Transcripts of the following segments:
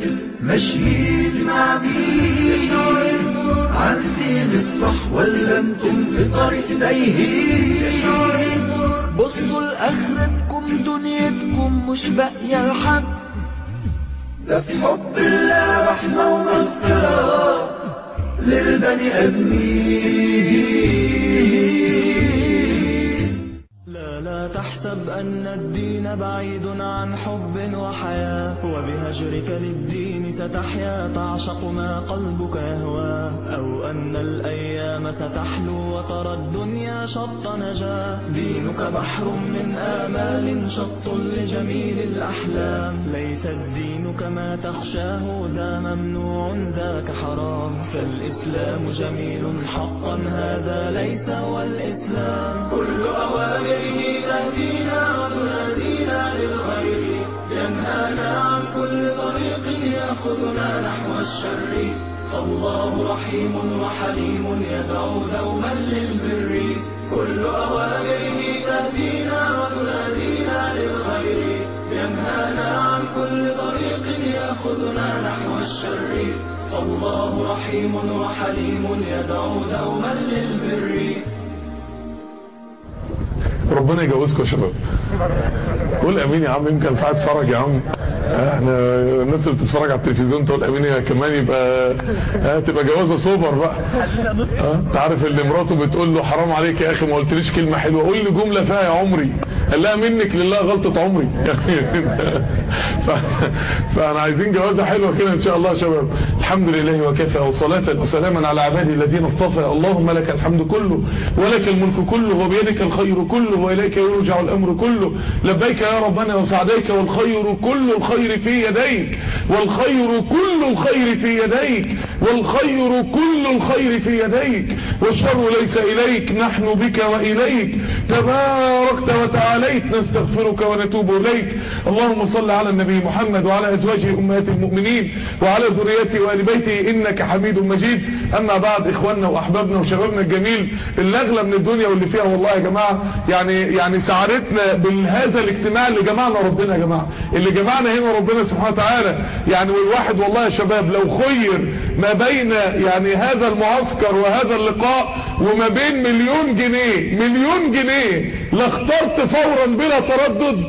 ماشيين مع مين عارفين الصح ولا انتم في طريق تايهين بصوا لاخرتكم دنيتكم مش باقيه لحد ده في حب الله رحمه ومغفره للبني ادمين لا لا تحسب أن الدين بعيد عن حب وحياة وبهجرك للدين ستحيا تعشق ما قلبك يهوى أو أن الأيام ستحلو وترى الدنيا شط نجاة دينك بحر من آمال شط لجميل الأحلام ليس الدين كما تخشاه ذا ممنوع ذاك حرام فالإسلام جميل حقا هذا ليس هو الإسلام كل أوامره تهدينا وتنادينا للخير ينهانا عن كل طريق يأخذنا نحو الشر فالله رحيم وحليم يدعو دوما للبر كل أوامره تهدينا وتنادينا للخير ينهانا عن كل طريق يأخذنا نحو الشر فالله رحيم وحليم يدعو دوما للبر ربنا يجوزكم يا شباب قول امين يا عم يمكن ساعه فرج يا عم احنا الناس اللي بتتفرج على التلفزيون تقول امين يا كمان يبقى اه تبقى جوازه سوبر بقى اه انت عارف اللي مراته بتقول له حرام عليك يا اخي ما قلتليش كلمه حلوه قول لي جمله فيها يا عمري قال لها منك لله غلطه عمري ف... فاحنا عايزين جوازه حلوه كده ان شاء الله يا شباب الحمد لله وكفى وصلاه وسلاما على عباده الذين اصطفى اللهم لك الحمد كله ولك الملك كله وبيدك الخير كله واليك يرجع الامر كله لبيك يا ربنا وسعديك والخير كل الخير في يديك والخير كل الخير في يديك والخير كل الخير في يديك والشر ليس اليك نحن بك واليك تباركت وتعاليت نستغفرك ونتوب اليك اللهم صل على النبي محمد وعلى ازواجه امهات المؤمنين وعلى ذريته وال بيته انك حميد مجيد اما بعد اخواننا واحبابنا وشبابنا الجميل اللي اغلى من الدنيا واللي فيها والله يا جماعه يعني يعني سعادتنا بهذا الاجتماع اللي جمعنا ربنا يا جماعه اللي جمعنا هنا ربنا سبحانه وتعالى يعني والواحد والله يا شباب لو خير ما بين يعني هذا المعسكر وهذا اللقاء وما بين مليون جنيه مليون جنيه لاخترت فورا بلا تردد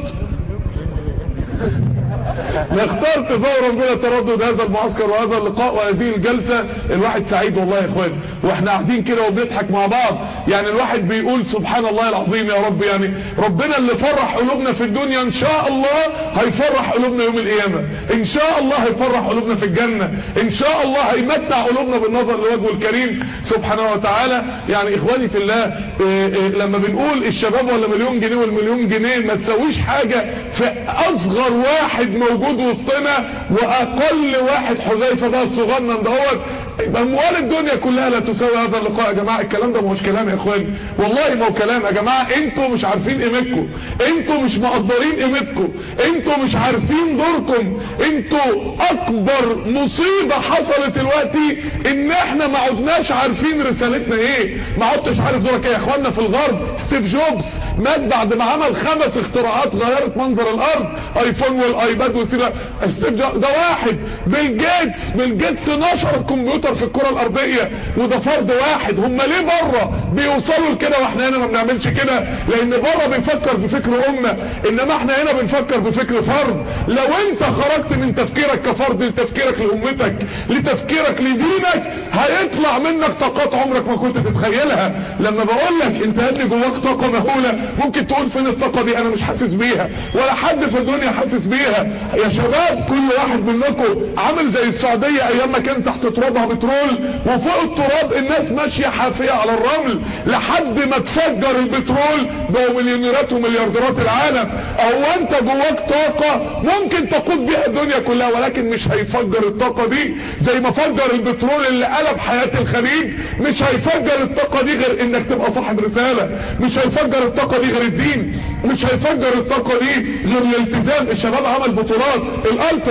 لاخترت فورا بلا تردد هذا المعسكر وهذا اللقاء وهذه الجلسة الواحد سعيد والله يا اخوان واحنا قاعدين كده وبنضحك مع بعض يعني الواحد بيقول سبحان الله العظيم يا رب يعني ربنا اللي فرح قلوبنا في الدنيا ان شاء الله هيفرح قلوبنا يوم القيامة ان شاء الله هيفرح قلوبنا في الجنة ان شاء الله هيمتع قلوبنا بالنظر لوجهه الكريم سبحانه وتعالى يعني اخواني في الله إيه إيه لما بنقول الشباب ولا مليون جنيه والمليون جنيه ما تسويش حاجة في اصغر واحد موجود وسطنا واقل واحد حذيفه ده الصغنن دهوت اموال الدنيا كلها لا تساوي هذا اللقاء يا جماعه الكلام ده مش كلام يا اخواني والله ما هو كلام يا جماعه انتوا مش عارفين قيمتكم انتوا مش مقدرين قيمتكم انتوا مش عارفين دوركم انتوا اكبر مصيبه حصلت دلوقتي ان احنا ما عدناش عارفين رسالتنا ايه ما عدتش عارف دورك ايه يا اخوانا في الغرب ستيف جوبز مات بعد ما عمل خمس اختراعات غيرت منظر الارض ايفون والايباد وسيله ستيف جوبز ده واحد بيل جيتس بيل جيتس نشر الكمبيوتر في الكره الارضيه وده فرد واحد هم ليه بره بيوصلوا لكده واحنا هنا ما بنعملش كده لان بره بيفكر بفكر امه انما احنا هنا بنفكر بفكر فرد لو انت خرجت من تفكيرك كفرد لتفكيرك لامتك لتفكيرك لدينك هيطلع منك طاقات عمرك ما كنت تتخيلها لما بقول لك انت هدي جواك طاقه مهوله ممكن تقول فين الطاقه دي انا مش حاسس بيها ولا حد في الدنيا حاسس بيها يا شباب كل واحد منكم عامل زي السعوديه ايام ما كان تحت ترابها بترول وفوق التراب الناس ماشيه حافيه على الرمل لحد ما تفجر البترول بقوا مليونيرات ومليارديرات العالم هو انت جواك طاقه ممكن تقود بيها الدنيا كلها ولكن مش هيفجر الطاقه دي زي ما فجر البترول اللي قلب حياه الخليج مش هيفجر الطاقه دي غير انك تبقى صاحب رساله مش هيفجر الطاقه دي غير الدين مش هيفجر الطاقه دي غير الالتزام الشباب عمل بطولات الالتراس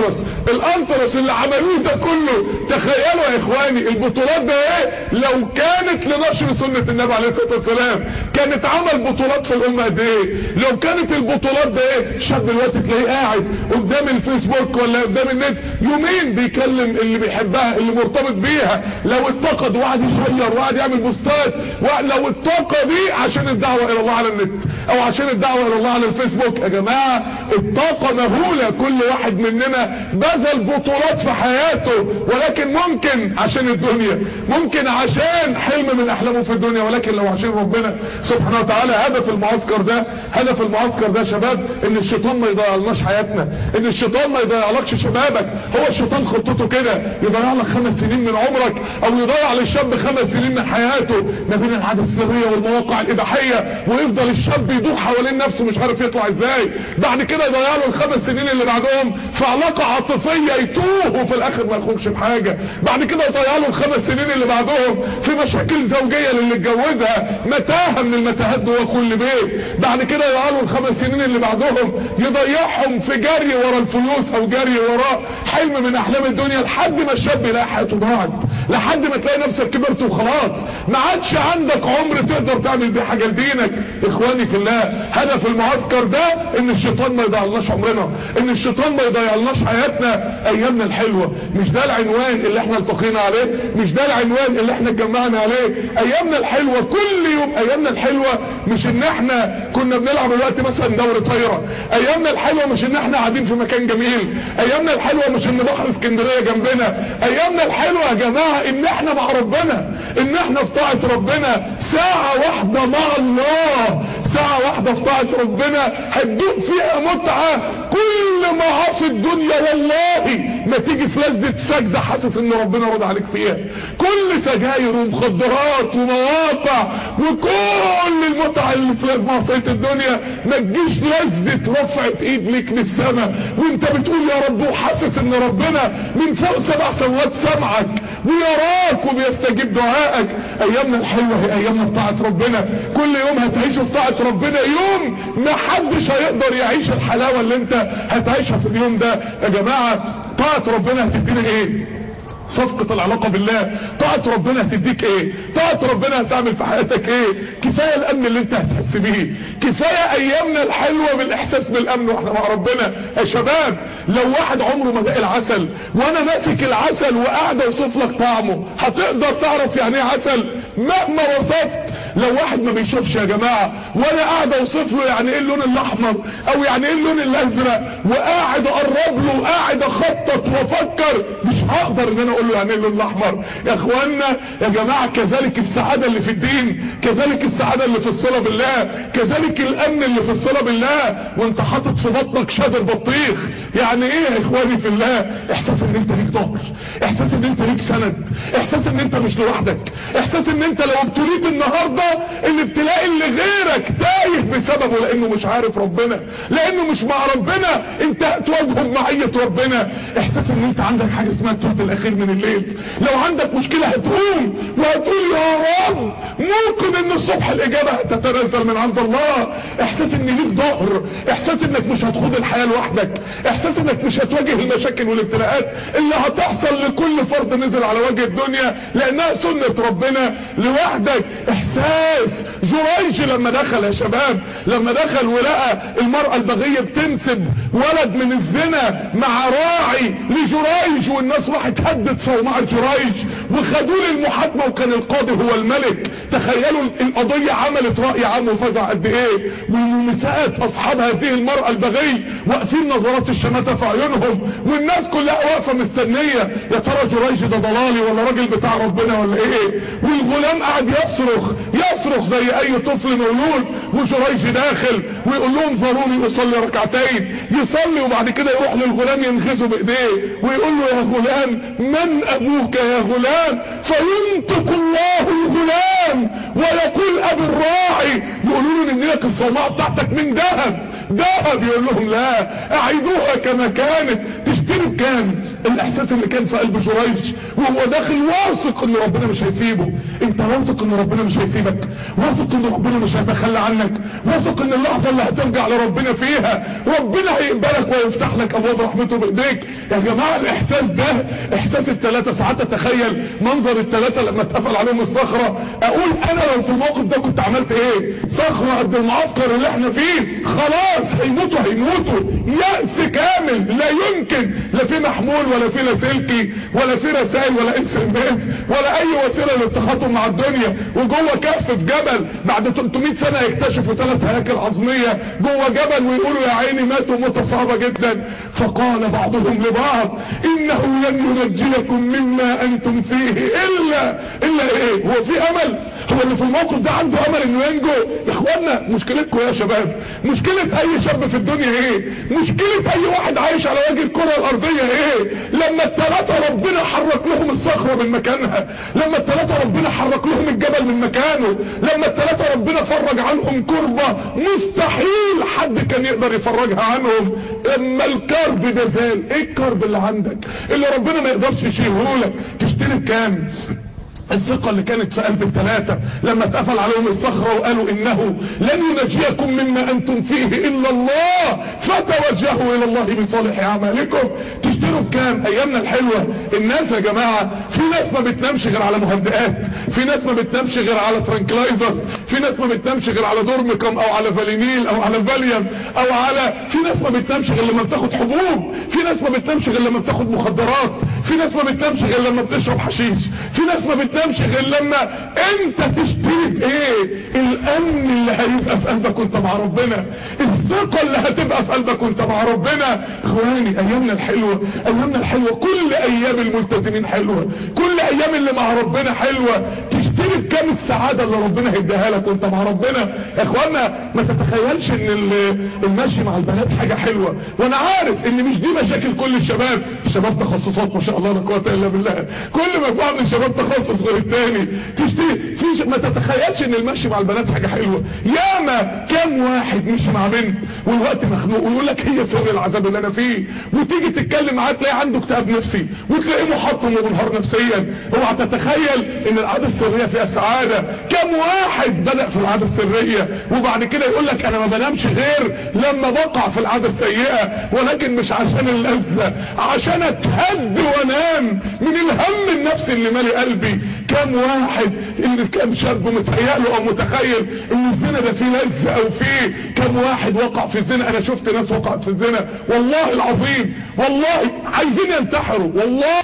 الانترس اللي عملوه ده كله تخيلوا يا اخواني البطولات ده ايه لو كانت لنشر سنة النبي عليه الصلاة والسلام كانت عمل بطولات في الامة قد ايه لو كانت البطولات ده ايه شاب دلوقتي تلاقيه قاعد قدام الفيسبوك ولا قدام النت يومين بيكلم اللي بيحبها اللي مرتبط بيها لو اتقد وقعد يشير وقعد يعمل بوستات لو الطاقة دي عشان الدعوة الى الله على النت او عشان الدعوة الى الله على الفيسبوك يا جماعة الطاقة مهولة كل واحد مننا بذل بطولات في حياته ولكن ممكن عشان الدنيا ممكن عشان حلم من احلامه في الدنيا ولكن لو عشان ربنا سبحانه وتعالى هدف المعسكر ده هدف المعسكر ده شباب ان الشيطان ما يضيعلناش حياتنا ان الشيطان ما يضيعلكش شبابك هو الشيطان خطته كده يضيع لك خمس سنين من عمرك او يضيع للشاب خمس سنين من حياته ما بين العادة السرية والمواقع الاباحية ويفضل الشاب يدور حوالين نفسه مش عارف يطلع ازاي بعد كده يضيع له الخمس سنين اللي بعدهم في علاقة عاطفية يتوه وفي الاخر ما يخرجش بحاجة بعد كده يضيع له الخمس سنين اللي بعدهم في مشاكل زوجية للي اتجوزها متاهة من المتاهات جوه كل بيت بعد كده يضيع له الخمس سنين اللي بعدهم يضيعهم في جري ورا الفلوس او جري ورا حلم من احلام الدنيا لحد ما الشاب يلاقي حياته ضاعت لحد ما تلاقي نفسك كبرت وخلاص ما عادش عندك عمر تقدر تعمل بيه حاجه لدينك اخواني في الله هدف المعسكر ده ان الشيطان ما يضيعلناش عمرنا ان الشيطان ما يضيعلناش حياتنا ايامنا الحلوه مش ده العنوان اللي احنا التقينا عليه مش ده العنوان اللي احنا اتجمعنا عليه ايامنا الحلوه كل يوم ايامنا الحلوه مش ان احنا كنا بنلعب دلوقتي مثلا دوري طايره ايامنا الحلوه مش ان احنا قاعدين في مكان جميل ايامنا الحلوه مش ان بحر اسكندريه جنبنا ايامنا الحلوه يا جماعه ان احنا مع ربنا ان احنا في طاعه ربنا ساعه واحده مع الله ساعه واحده في طاعه ربنا هتدوق فيها متعه كل معاصي الدنيا والله ما تيجي في لذه سجده حاسس ان ربنا راضي عليك فيها كل سجاير ومخدرات ومواقع وكل المتعه اللي في معصيه الدنيا ما تجيش لذه رفعه ايد ليك للسماء وانت بتقول يا رب وحاسس ان ربنا من فوق سبع سماوات سمعك ويراك وبيستجيب دعائك ايامنا الحلوه هي ايامنا في طاعه ربنا كل يوم هتعيشه في طاعه ربنا يوم ما حدش هيقدر يعيش الحلاوه اللي انت هتعيشها في اليوم ده يا جماعه طاعه ربنا هتدينا ايه صفقة العلاقة بالله طاعة ربنا هتديك ايه طاعة ربنا هتعمل في حياتك ايه كفاية الامن اللي انت هتحس بيه كفاية ايامنا الحلوة بالاحساس بالامن واحنا مع ربنا يا شباب لو واحد عمره ما داق العسل وانا ماسك العسل وقاعد اوصف لك طعمه هتقدر تعرف يعني ايه عسل مهما وصفت لو واحد ما بيشوفش يا جماعة وانا قاعد اوصف له يعني ايه اللون الاحمر او يعني ايه اللون الازرق وقاعد اقرب له وقاعد اخطط وافكر مش هقدر ان انا اقول له يعني ايه اللون الاحمر يا اخوانا يا جماعة كذلك السعادة اللي في الدين كذلك السعادة اللي في الصلاة بالله كذلك الامن اللي في الصلاة بالله وانت حاطط في بطنك شادر بطيخ يعني ايه يا اخواني في الله احساس ان انت ليك ظهر احساس ان انت ليك سند احساس ان انت مش لوحدك احساس ان انت لو ابتليت النهاردة الابتلاء اللي غيرك تايه بسببه لانه مش عارف ربنا لانه مش مع ربنا انت هتواجهه بمعية ربنا احساس ان انت عندك حاجة اسمها التوت الاخير من الليل لو عندك مشكلة هتقوم وهتقول يا رب ممكن ان الصبح الاجابة هتتنزل من عند الله احساس ان ليك ظهر احساس انك مش هتخوض الحياة لوحدك احساس انك مش هتواجه المشاكل والابتلاءات اللي هتحصل لكل فرد نزل على وجه الدنيا لانها سنة ربنا لوحدك احساس جريج لما دخل يا شباب لما دخل ولقى المرأة البغية بتنسب ولد من الزنا مع راعي لجريج والناس راحت هدت صومعة جريج وخدوه للمحاكمة وكان القاضي هو الملك تخيلوا القضية عملت رأي عام وفزع قد ايه والمساءات اصحاب هذه المرأة البغي واقفين نظرات الشماتة في عيونهم والناس كلها واقفة مستنية يا ترى جريج ده ضلالي ولا راجل بتاع ربنا ولا ايه والغلام قاعد يصرخ يصرخ زي اي طفل مولود وجريج داخل ويقول لهم ضروري اصلي ركعتين يصلي وبعد كده يروح للغلام ينغزه بايديه ويقول له يا غلام من ابوك يا غلام فينطق الله الغلام ويقول ابو الراعي يقولوا له ان لك الصومعه بتاعتك من ذهب ذهب يقول لهم لا اعيدوها كما كانت تشتري بكام الاحساس اللي كان في قلب جريج وهو داخل واثق ان ربنا مش هيسيبه انت واثق ان ربنا مش هيسيبك واثق ان ربنا مش هيتخلى عنك واثق ان اللحظه اللي هترجع لربنا فيها ربنا هيقبلك ويفتح لك ابواب رحمته بايديك يا جماعه الاحساس ده احساس الثلاثه ساعات اتخيل منظر الثلاثه لما اتقفل عليهم الصخره اقول انا لو في الموقف ده كنت عملت ايه صخره قد المعسكر اللي احنا فيه خلاص هيموتوا هيموتوا يأس كامل لا يمكن لا في محمول ولا في لاسلكي ولا في رسائل ولا اس ام اس ولا اي وسيله للتخاطب مع الدنيا وجوه كهف في جبل بعد 300 سنه يكتشفوا ثلاث هياكل عظميه جوه جبل ويقولوا يا عيني ماتوا موته صعبه جدا فقال بعضهم لبعض انه لن ينجيكم مما انتم فيه الا الا ايه هو في امل هو اللي في الموقف ده عنده امل انه ينجو يا اخوانا مشكلتكم يا شباب مشكله اي شاب في الدنيا ايه مشكله اي واحد عايش على وجه الكره الارضيه ايه لما الثلاثه ربنا حرك لهم الصخره من مكانها لما الثلاثه ربنا حرك لهم الجبل من مكانه لما الثلاثه ربنا فرج عنهم كربه مستحيل حد كان يقدر يفرجها عنهم اما الكرب ده زال ايه الكرب اللي عندك اللي ربنا ما يقدرش يشيله لك تشتري بكام الثقة اللي كانت في قلب الثلاثة لما اتقفل عليهم الصخرة وقالوا انه لن ينجيكم مما انتم فيه الا الله فتوجهوا الى الله بصالح اعمالكم تشتروا بكام ايامنا الحلوة الناس يا جماعة في ناس ما بتنامش غير على مهدئات في ناس ما بتنامش غير على ترانكلايزر في ناس ما بتنامش غير على دورميكم او على فالينيل او على فاليوم او على في ناس ما بتنامش غير لما بتاخد حبوب في ناس ما بتنامش غير لما بتاخد مخدرات في ناس ما بتنامش غير لما بتشرب حشيش في ناس ما بتنامش غير لما انت تشتري بايه الامن اللي هيبقى في قلبك وانت مع ربنا الثقة اللي هتبقى في قلبك وانت مع ربنا اخواني ايامنا الحلوة ايامنا الحلوة كل ايام الملتزمين حلوة كل ايام اللي مع ربنا حلوة تشتري بكام السعادة اللي ربنا هيديها لك وانت مع ربنا يا اخوانا ما تتخيلش ان ال- المشي مع البنات حاجة حلوة وانا عارف ان مش دي مشاكل كل الشباب الشباب تخصصات ما شاء الله لا قوه الا بالله كل مجموعه من الشباب تخصص غير التاني تشتري في ش- ما تتخيلش ان المشي مع البنات حاجه حلوه ياما كام واحد مشي مع بنت والوقت مخنوق ويقول لك هي سوري العذاب اللي انا فيه وتيجي تتكلم معاه تلاقي عنده اكتئاب نفسي وتلاقيه محطم ومنهار نفسيا اوعى تتخيل ان العاده السريه فيها سعاده كام واحد بدا في العاده السريه وبعد كده يقول لك انا ما بنامش غير لما بقع في العاده السيئه ولكن مش عشان اللذه عشان اتهد وانام من الهم النفسي اللي مالي قلبي كام واحد اللي كان شاب متهيأله او متخيل ان الزنا ده فيه لذة او فيه كام واحد وقع في الزنا انا شفت ناس وقعت في الزنا والله العظيم والله عايزين ينتحروا والله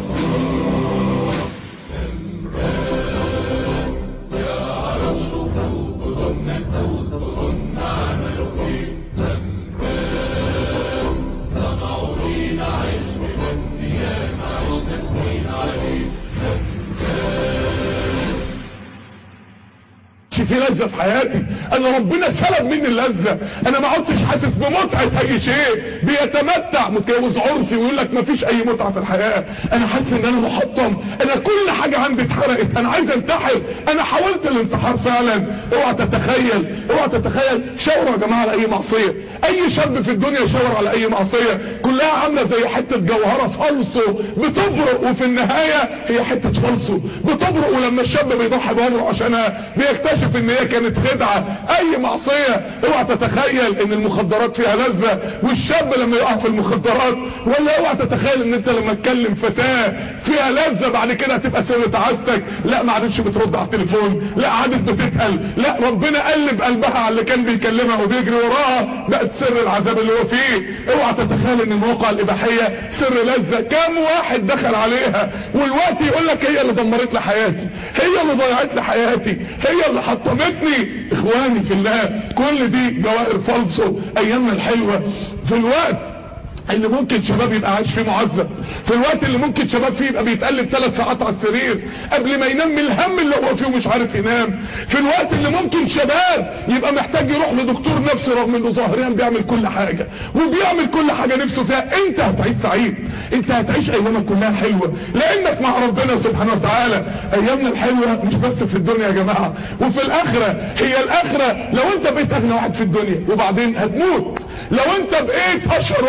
في لذة في حياتي انا ربنا سلب مني اللذة انا ما عدتش حاسس بمتعة اي شيء بيتمتع متجوز عرفي ويقول لك ما فيش اي متعة في الحياة انا حاسس ان انا محطم انا كل حاجة عندي اتحرقت انا عايز انتحر انا حاولت الانتحار فعلا اوعى تتخيل اوعى تتخيل شاوروا يا جماعة على اي معصية اي شاب في الدنيا يشاور على اي معصية كلها عاملة زي حتة جوهرة فالصو بتبرق وفي النهاية هي حتة فالصو بتبرق ولما الشاب بيضحي بعمره عشانها بيكتشف ان هي كانت خدعة اي معصية اوعى تتخيل ان المخدرات فيها لذة والشاب لما يقع في المخدرات ولا اوعى تتخيل ان انت لما تكلم فتاة فيها لذة بعد كده هتبقى سنة عزتك لا ما عادتش بترد على التليفون لا عادت بتتقل لا ربنا قلب قلبها على اللي كان بيكلمها وبيجري وراها بقت سر العذاب اللي هو فيه اوعى تتخيل ان المواقع الاباحية سر لذة كام واحد دخل عليها والوقت يقول لك هي اللي دمرت لي حياتي هي اللي ضيعت لي حياتي هي اللي حطمتني اخواني في الله كل دي جوائر فالصو ايامنا الحلوة في الوقت اللي ممكن شباب يبقى عايش فيه معذب في الوقت اللي ممكن شباب فيه يبقى بيتقلب ثلاث ساعات على السرير قبل ما ينام من الهم اللي هو فيه ومش عارف ينام في الوقت اللي ممكن شباب يبقى محتاج يروح لدكتور نفسي رغم انه ظاهريا بيعمل كل حاجة وبيعمل كل حاجة نفسه فيها انت هتعيش سعيد انت هتعيش ايامك كلها حلوة لانك مع ربنا سبحانه وتعالى ايامنا الحلوة مش بس في الدنيا يا جماعة وفي الاخرة هي الاخرة لو انت بقيت اغنى واحد في الدنيا وبعدين هتموت لو انت بقيت اشهر واحد في الدنيا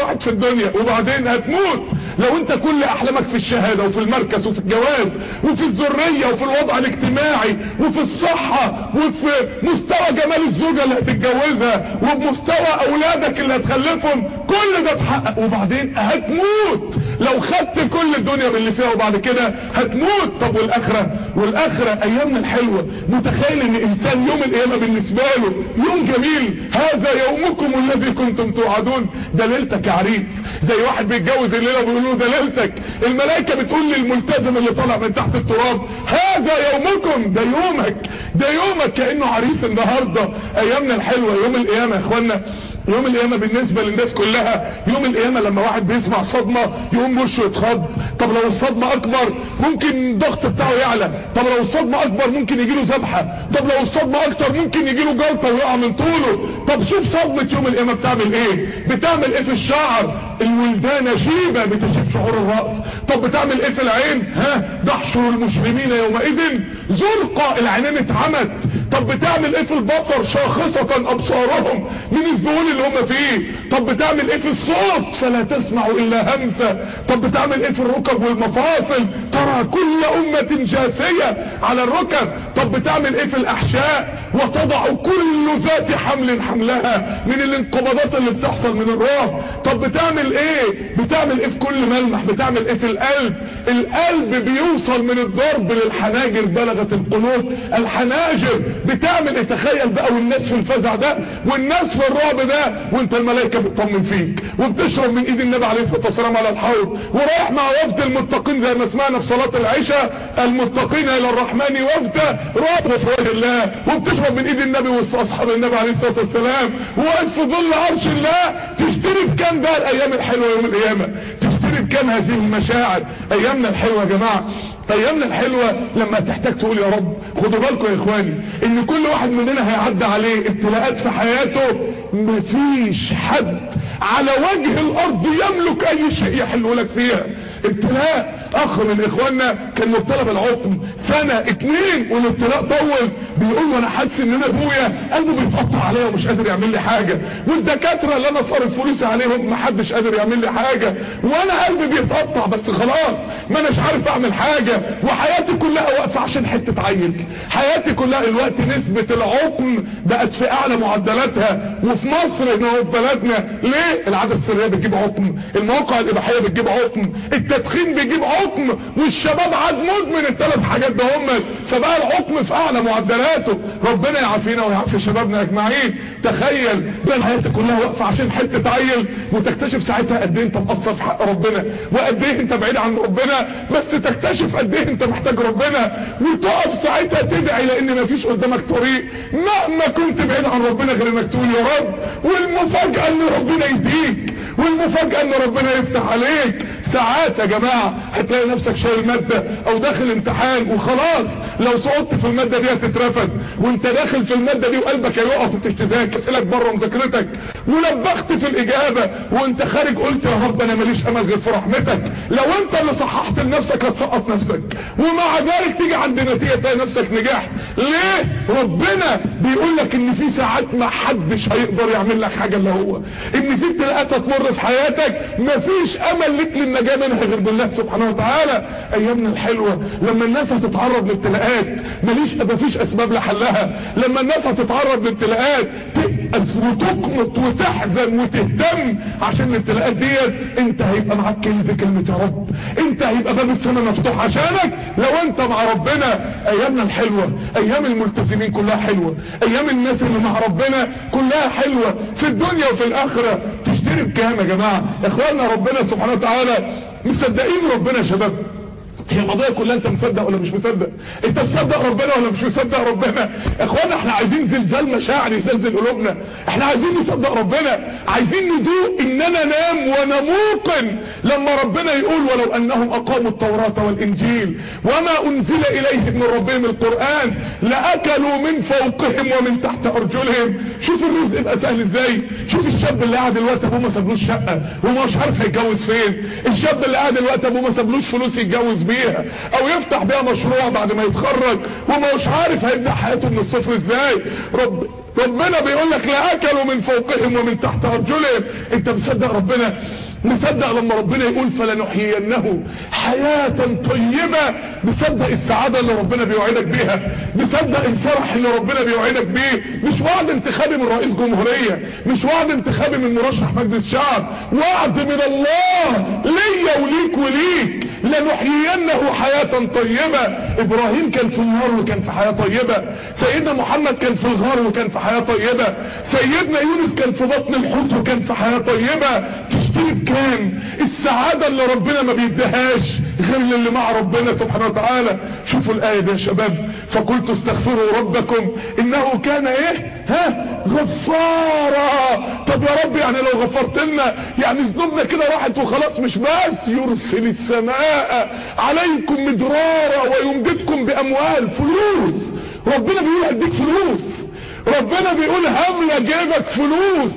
الدنيا وبعدين هتموت لو انت كل احلامك في الشهادة وفي المركز وفي الجواز وفي الذرية وفي الوضع الاجتماعي وفي الصحة وفي مستوى جمال الزوجة اللي هتتجوزها وبمستوى اولادك اللي هتخلفهم كل ده اتحقق وبعدين هتموت لو خدت كل الدنيا باللي فيها وبعد كده هتموت طب والاخرة والاخرة ايامنا الحلوة متخيل ان انسان يوم القيامة بالنسبة له يوم جميل هذا يومكم الذي كنتم توعدون ده ليلتك يا عريس زي واحد بيتجوز الليلة وبيقول له ده ليلتك الملائكة بتقول للملتزم اللي طالع من تحت التراب هذا يومكم ده يومك ده يومك كأنه عريس النهاردة ايامنا الحلوة يوم القيامة يا اخوانا يوم القيامة بالنسبة للناس كلها يوم القيامة لما واحد بيسمع صدمة يقوم وشه يتخض طب لو الصدمة اكبر ممكن الضغط بتاعه يعلى طب لو الصدمة اكبر ممكن يجيله ذبحة طب لو الصدمة اكتر ممكن يجيله جلطة ويقع من طوله طب شوف صدمة يوم القيامة بتعمل ايه بتعمل ايه في الشعر الولدانة شيبة بتشيب شعور الرأس طب بتعمل ايه في العين ها دحشر المسلمين يومئذ زرقاء العينين اتعمت طب بتعمل ايه في البصر شاخصة ابصارهم من الذهول اللي هم فيه طب بتعمل ايه في الصوت فلا تسمع الا همسة طب بتعمل ايه في الركب والمفاصل ترى كل امة جاثية على الركب طب بتعمل ايه في الاحشاء وتضع كل ذات حمل حملها من الانقباضات اللي بتحصل من الراه طب بتعمل ايه بتعمل ايه في كل ملمح بتعمل ايه في القلب القلب بيوصل من الضرب للحناجر بلغت القلوب الحناجر بتعمل ايه تخيل بقى والناس في الفزع ده والناس في الرعب ده وانت الملائكة بتطمن فيك وبتشرب من ايد النبي عليه الصلاة والسلام على الحوض ورايح مع وفد المتقين زي ما سمعنا في صلاة العشاء المتقين الى الرحمن وفد رعب في وجه الله وبتشرب من ايد النبي واصحاب النبي عليه الصلاة والسلام واقف في ظل عرش الله تشتري بكام بقى الايام الحلوة يوم القيامة تشتري بكام هذه المشاعر ايامنا الحلوة يا جماعة ايامنا الحلوة لما تحتاج تقول يا رب خدوا بالكم يا اخواني ان كل واحد مننا هيعدي عليه ابتلاءات في حياته مفيش حد على وجه الارض يملك اي شيء يحل لك فيها ابتلاء اخ من اخواننا كان مبتلى بالعقم سنة اتنين والابتلاء طول بيقول وانا حاسس ان انا ابويا قلبه بيتقطع عليا ومش قادر يعمل لي حاجة والدكاترة اللي انا صارف فلوسي عليهم محدش قادر يعمل لي حاجة وانا قلبي بيتقطع بس خلاص ما اناش عارف اعمل حاجة وحياتي كلها واقفة عشان حتة عيل حياتي كلها الوقت نسبة العقم بقت في اعلى معدلاتها وفي مصر هنا في بلدنا ليه العادة السرية بتجيب عقم المواقع الاباحية بتجيب عقم التدخين بيجيب عقم والشباب عاد مدمن الثلاث حاجات ده هم فبقى العقم في اعلى معدلاته ربنا يعافينا ويعافي شبابنا اجمعين تخيل بقى حياتك كلها واقفة عشان حتة عيل وتكتشف ساعتها قد ايه انت مقصر في حق ربنا وقد ايه انت بعيد عن ربنا بس تكتشف قد ايه انت محتاج ربنا وتقف ساعتها تدعي لان مفيش قدامك طريق مهما كنت بعيد عن ربنا غير انك تقول يا رب والمفاجأة ان ربنا يهديك والمفاجأة ان ربنا يفتح عليك ساعات يا جماعة هتلاقي نفسك شايل مادة او داخل امتحان وخلاص لو سقطت في المادة دي هتترفد وانت داخل في المادة دي وقلبك هيقف وتشتذاك اسئلك بره مذاكرتك ولبخت في الاجابة وانت خارج قلت يا رب انا ماليش امل غير في رحمتك لو انت اللي صححت لنفسك هتسقط نفسك ومع ذلك تيجي عند نتيجة تلاقي نفسك نجحت ليه ربنا بيقول لك ان في ساعات ما حدش هيقدر يعمل لك حاجة اللي هو ان في ابتلاءات هتمر في حياتك مفيش امل لك للنجاة منها غير بالله سبحانه وتعالى ايامنا الحلوة لما الناس هتتعرض لابتلاءات ماليش مفيش اسباب لحلها لما الناس هتتعرض لابتلاءات تأس وتقنط وتحزن وتهتم عشان الابتلاءات ديت انت هيبقى معاك كلمة كلمة يا رب انت هيبقى باب السماء مفتوح عشانك لو انت مع ربنا ايامنا الحلوة ايام الملتزمين كلها حلوة ايام الناس اللي مع ربنا كلها حلوة في الدنيا وفي الاخرة تشتري بكام يا جماعة اخواننا ربنا سبحانه وتعالى مصدقين ربنا يا شباب هي القضية كلها انت مصدق ولا مش مصدق انت مصدق ربنا ولا مش مصدق ربنا اخوانا احنا عايزين زلزال مشاعر يزلزل قلوبنا احنا عايزين نصدق ربنا عايزين ندوق ان انا نام وانا موقن لما ربنا يقول ولو انهم اقاموا التوراة والانجيل وما انزل اليهم من ربهم القرآن لاكلوا من فوقهم ومن تحت ارجلهم شوف الرزق يبقى سهل ازاي شوف الشاب اللي قاعد دلوقتي ابوه ما سابلوش شقة وما مش عارف هيتجوز فين الشاب اللي قاعد دلوقتي ابوه ما سابلوش فلوس يتجوز بيها او يفتح بيها مشروع بعد ما يتخرج وما مش عارف هيبدأ حياته من الصفر ازاي رب ربنا بيقول لك لا اكلوا من فوقهم ومن تحت ارجلهم انت مصدق ربنا مصدق لما ربنا يقول فلنحيينه حياة طيبة مصدق السعادة اللي ربنا بيوعدك بيها مصدق الفرح اللي ربنا بيوعدك بيه مش وعد انتخابي من رئيس جمهورية مش وعد انتخابي من مرشح مجلس الشعب وعد من الله ليا وليك وليك لنحيينه حياة طيبة ابراهيم كان في النار وكان في حياة طيبة سيدنا محمد كان في الغار وكان في حياة طيبة سيدنا يونس كان في بطن الحوت وكان في حياة طيبة تشتري بكام السعادة اللي ربنا ما بيديهاش غير اللي مع ربنا سبحانه وتعالى شوفوا الآية دي يا شباب فقلت استغفروا ربكم انه كان ايه ها غفارا طب يا رب يعني لو غفرت لنا يعني ذنوبنا كده راحت وخلاص مش بس يرسل السماء عليكم مدرارا ويمددكم باموال فلوس ربنا بيقول هديك فلوس ربنا بيقول هملة جيبك فلوس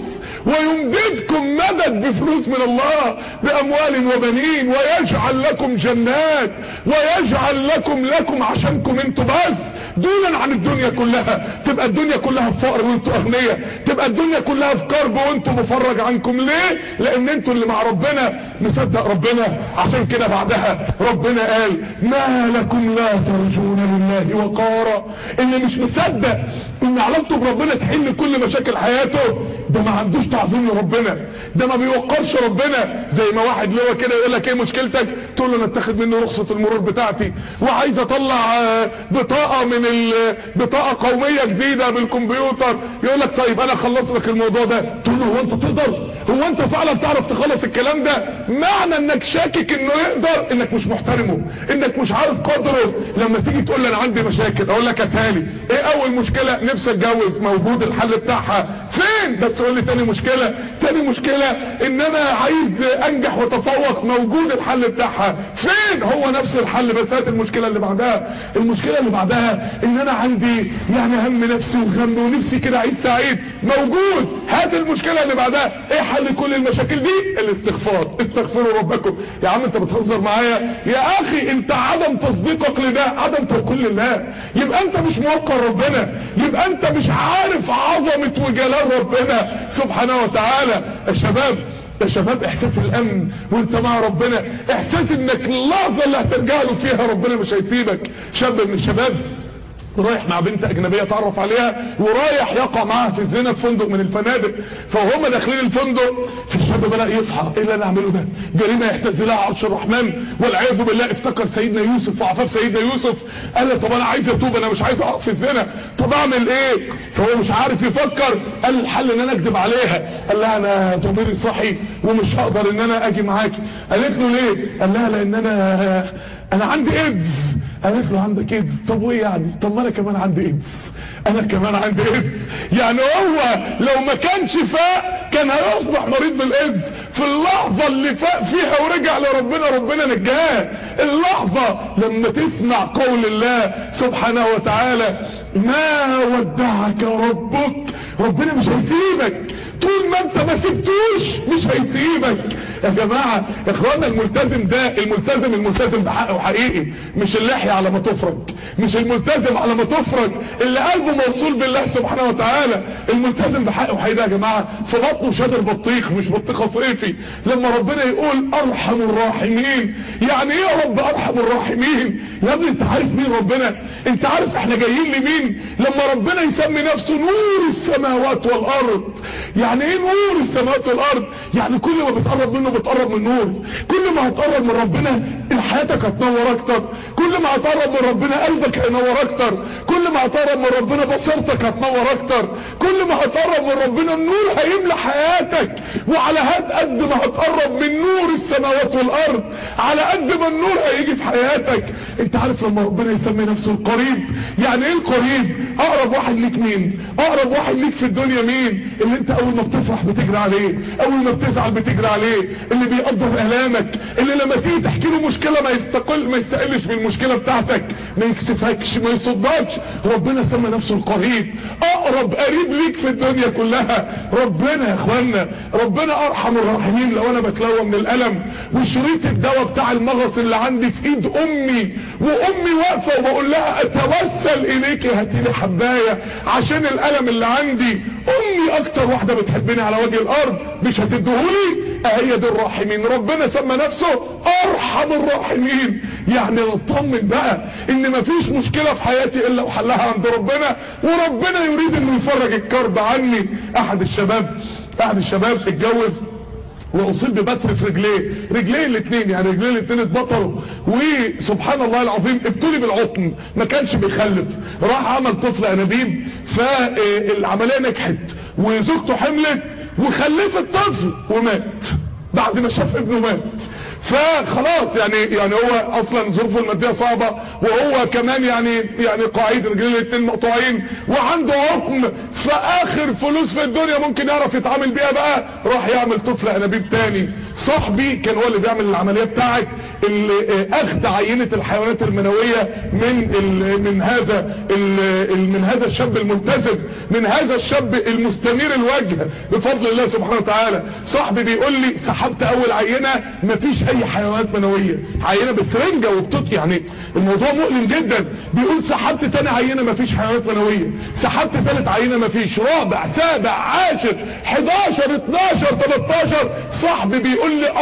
ويمددكم مدد بفلوس من الله باموال وبنين ويجعل لكم جنات ويجعل لكم لكم عشانكم انتوا بس دولا عن الدنيا كلها تبقى الدنيا كلها في فقر وانتوا اغنياء تبقى الدنيا كلها في كرب وانتوا مفرج عنكم ليه لان انتوا اللي مع ربنا مصدق ربنا عشان كده بعدها ربنا قال ما لكم لا ترجون لله وقارا اللي مش مصدق ان علاقته بربنا تحل كل مشاكل حياته ده ما عندوش تعظيم لربنا ده ما بيوقرش ربنا زي ما واحد لو كده يقول لك ايه مشكلتك تقول له انا اتاخد مني رخصه المرور بتاعتي وعايز اطلع بطاقه من بطاقه قوميه جديده بالكمبيوتر يقول لك طيب انا اخلص لك الموضوع ده تقول له هو انت تقدر هو انت فعلا تعرف تخلص الكلام ده معنى انك شاكك انه يقدر انك مش محترمه انك مش عارف قدره لما تيجي تقول لي انا عندي مشاكل اقول لك اتالي ايه اول مشكله نفسي اتجوز موجود الحل بتاعها فين بس قول لي تاني مشكله تاني مشكله ان انا عايز انجح واتفوق موجود الحل بتاعها فين هو نفس الحل بس هات المشكله اللي بعدها المشكله اللي بعدها ان انا عندي يعني هم نفسي وغم ونفسي كده عايز سعيد موجود هات المشكله اللي بعدها ايه حل كل المشاكل دي الاستغفار استغفروا ربكم يا عم انت بتهزر معايا يا اخي انت عدم تصديقك لده عدم توكل لله يبقى انت مش موقر ربنا يبقى انت مش عارف عظمه وجلال ربنا سبحانه وتعالى يا شباب يا شباب احساس الامن وانت مع ربنا احساس انك اللحظه اللي هترجع له فيها ربنا مش هيسيبك شاب من الشباب رايح مع بنت اجنبية تعرف عليها ورايح يقع معاها في الزنا في فندق من الفنادق فهم داخلين الفندق فالشاب بدأ يصحى ايه اللي انا اعمله ده جريمة يهتز لها عرش الرحمن والعياذ بالله افتكر سيدنا يوسف وعفاف سيدنا يوسف قال له طب انا عايز اتوب انا مش عايز اقع في الزنا طب اعمل ايه فهو مش عارف يفكر قال الحل ان انا اكذب عليها قال لها انا ضميري صحي ومش هقدر ان انا اجي معاكي قالت له ليه قال لها لان انا انا عندي ايدز قالت له عندك ايدز طب وايه يعني طب ما انا كمان عندي ايدز انا كمان عندي ايدز يعني هو لو ما كانش فاق كان هيصبح مريض بالايدز في اللحظة اللي فاق فيها ورجع لربنا ربنا نجاه اللحظة لما تسمع قول الله سبحانه وتعالى ما ودعك ربك ربنا مش هيسيبك طول ما انت ما سبتوش مش هيسيبك يا جماعة اخوانا الملتزم ده الملتزم الملتزم بحقه حقيقي مش اللحية على ما تفرج مش الملتزم على ما تفرج اللي قلبه موصول بالله سبحانه وتعالى الملتزم بحقه حقيقي يا جماعة في بطنه شادر بطيخ مش بطيخة صيفي لما ربنا يقول ارحم الراحمين يعني ايه يا رب ارحم الراحمين يا ابني انت عارف مين ربنا انت عارف احنا جايين لمين لما ربنا يسمي نفسه نور السماوات والارض يعني ايه نور السماوات والارض يعني كل ما بتقرب منه بتقرب من نور كل ما هتقرب من ربنا حياتك هتنور اكتر كل ما هتقرب من ربنا قلبك هينور اكتر كل ما هتقرب من ربنا بصيرتك هتنور اكتر كل ما هتقرب من ربنا النور هيملى حياتك وعلى هاد قد ما هتقرب من نور السماوات والارض على قد ما النور هيجي في حياتك انت عارف لما ربنا يسمي نفسه القريب يعني ايه القريب اقرب واحد ليك مين اقرب واحد ليك في الدنيا مين اللي انت اول ما بتفرح بتجري عليه اول ما بتزعل بتجري عليه اللي بيقدر الامك اللي لما تيجي تحكي له مشكله ما يستقل ما يستقلش بالمشكله بتاعتك ما يكسفكش ما يصدكش ربنا سمى نفسه القريب اقرب قريب ليك في الدنيا كلها ربنا يا اخوانا ربنا ارحم الراحمين لو انا بتلوى من الالم وشريط الدواء بتاع المغص اللي عندي في ايد امي وامي واقفه وبقول لها اتوسل اليك هاتي لي حبايه عشان الالم اللي عندي امي اكتر واحده بتحبني على وجه الارض مش هتديهولي هي دي الراحمين ربنا سمى نفسه ارحم الراحمين يعني اطمن بقى ان مفيش مشكلة في حياتي الا وحلها عند ربنا وربنا يريد انه يفرج الكرب عني احد الشباب احد الشباب اتجوز واصيب ببتر في رجليه رجليه الاثنين يعني رجليه الاثنين اتبطروا وسبحان الله العظيم ابتلي بالعقم ما كانش بيخلف راح عمل طفل انابيب فالعمليه نجحت وزوجته حملت وخلفت طفل ومات بعد ما شاف ابنه مات فخلاص يعني يعني هو اصلا ظروفه الماديه صعبه وهو كمان يعني يعني قاعد رجلين الاثنين مقطوعين وعنده عقم فاخر فلوس في الدنيا ممكن يعرف يتعامل بيها بقى راح يعمل طفل انابيب تاني صاحبي كان هو اللي بيعمل العمليه بتاعت اللي اخذ عينه الحيوانات المنويه من ال من هذا ال من هذا الشاب الملتزم من هذا الشاب المستنير الوجه بفضل الله سبحانه وتعالى صاحبي بيقول لي سحبت اول عينه مفيش اي حيوانات منويه عينه بسرنجه وبتط يعني الموضوع مؤلم جدا بيقول سحبت تاني عينه مفيش حيوانات منويه سحبت ثالث عينه مفيش رابع سابع عاشر 11 12 13 صاحبي بيقول لي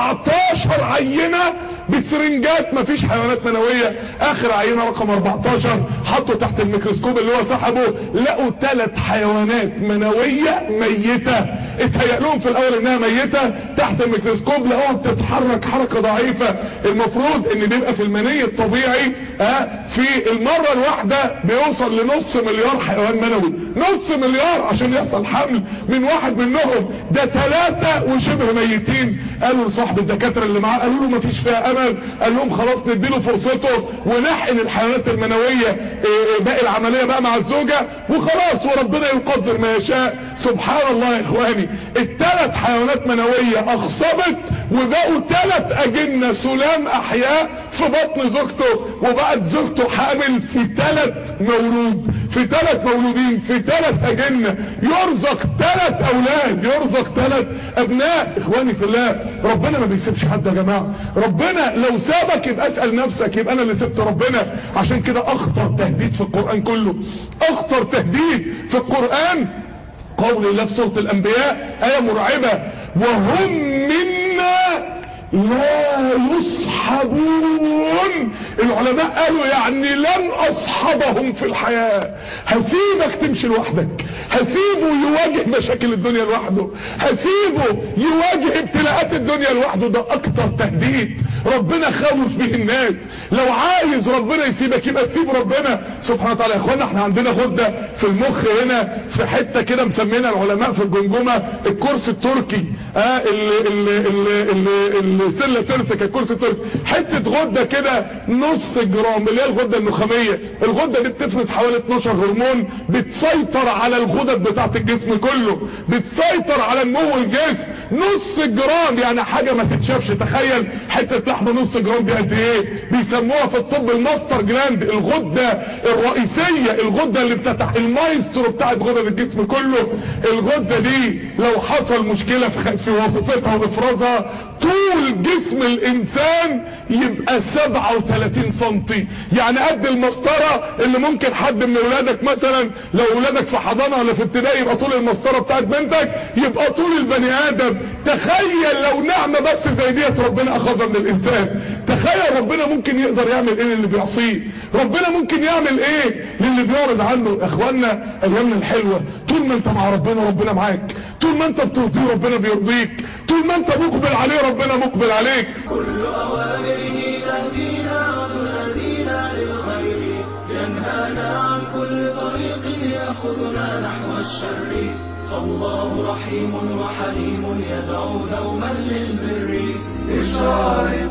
14 عينه بسرنجات مفيش حيوانات منويه اخر عينه رقم 14 حطوا تحت الميكروسكوب اللي هو سحبه لقوا ثلاث حيوانات منويه ميته اتهيأ لهم في الاول انها ميته تحت الميكروسكوب لقوها بتتحرك حركه ضعيفه المفروض ان بيبقى في المني الطبيعي اه في المره الواحده بيوصل لنص مليار حيوان منوي نص مليار عشان يحصل حمل من واحد منهم ده ثلاثه وشبه ميتين قالوا لصاحب الدكاتره اللي معاه قالوا له مفيش فيها امل قال لهم خلاص نديله فرصته ونحقن الحيوانات المنويه اه باقي العمليه بقى مع الزوجه وخلاص وربنا يقدر ما يشاء سبحان الله يا اخواني الثلاث حيوانات منويه اخصبت وبقوا ثلاث اجنه سلام احياء في بطن زوجته وبقت زوجته حامل في ثلاث مولود في ثلاث مولودين في ثلاث اجنه يرزق ثلاث اولاد يرزق ثلاث ابناء اخواني في الله ربنا ما بيسيبش حد يا جماعه ربنا لو سابك يبقى اسال نفسك يبقى انا اللي سبت ربنا عشان كده اخطر تهديد في القران كله اخطر تهديد في القران قول الله في سورة الانبياء ايه مرعبة وهم منا لا يصحبون العلماء قالوا يعني لن اصحبهم في الحياة هسيبك تمشي لوحدك هسيبه يواجه مشاكل الدنيا لوحده هسيبه يواجه ابتلاءات الدنيا لوحده ده اكتر تهديد ربنا خوف به الناس لو عايز ربنا يسيبك يبقى تسيب ربنا سبحانه وتعالى يا اخوانا احنا عندنا غده في المخ هنا في حته كده مسمينا العلماء في الجمجمه الكرسي التركي اه اللي اللي اللي اللي السله ترسك الكرسي التركي حته غده كده نص جرام اللي هي الغده النخاميه الغده دي بتفرز حوالي 12 هرمون بتسيطر على الغدد بتاعه الجسم كله بتسيطر على نمو الجسم نص جرام يعني حاجه ما تتشافش تخيل حته لحمه نص جرام دي قد ايه بيسموها في الطب الماستر جلاند الغده الرئيسيه الغده اللي بتفتح المايسترو بتاعت غدد الجسم كله الغده دي لو حصل مشكله في, في وظيفتها وافرازها طول جسم الانسان يبقى 37 سنتي يعني قد المسطره اللي ممكن حد من اولادك مثلا لو اولادك في حضانه ولا في ابتدائي يبقى طول المسطره بتاعت بنتك يبقى طول البني ادم تخيل لو نعمه بس زي ديت ربنا اخذها من الانسان تخيل ربنا ممكن يقدر يعمل ايه للي بيعصيه ربنا ممكن يعمل ايه للي بيعرض عنه اخواننا ايامنا الحلوه طول ما انت مع ربنا ربنا معاك طول ما انت بترضيه ربنا بيرضيك طول ما انت مقبل عليه ربنا مقبل عليك كل أوامره تهدينا وتنادينا للخير ينهانا عن كل طريق يأخذنا نحو الشر فالله رحيم وحليم يدعو دوما للبر إشارة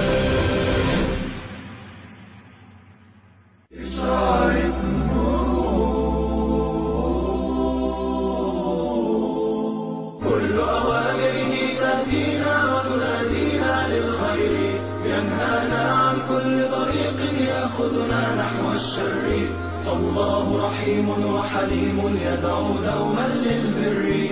إشارة الشر فالله رحيم وحليم يدعو دوما للبر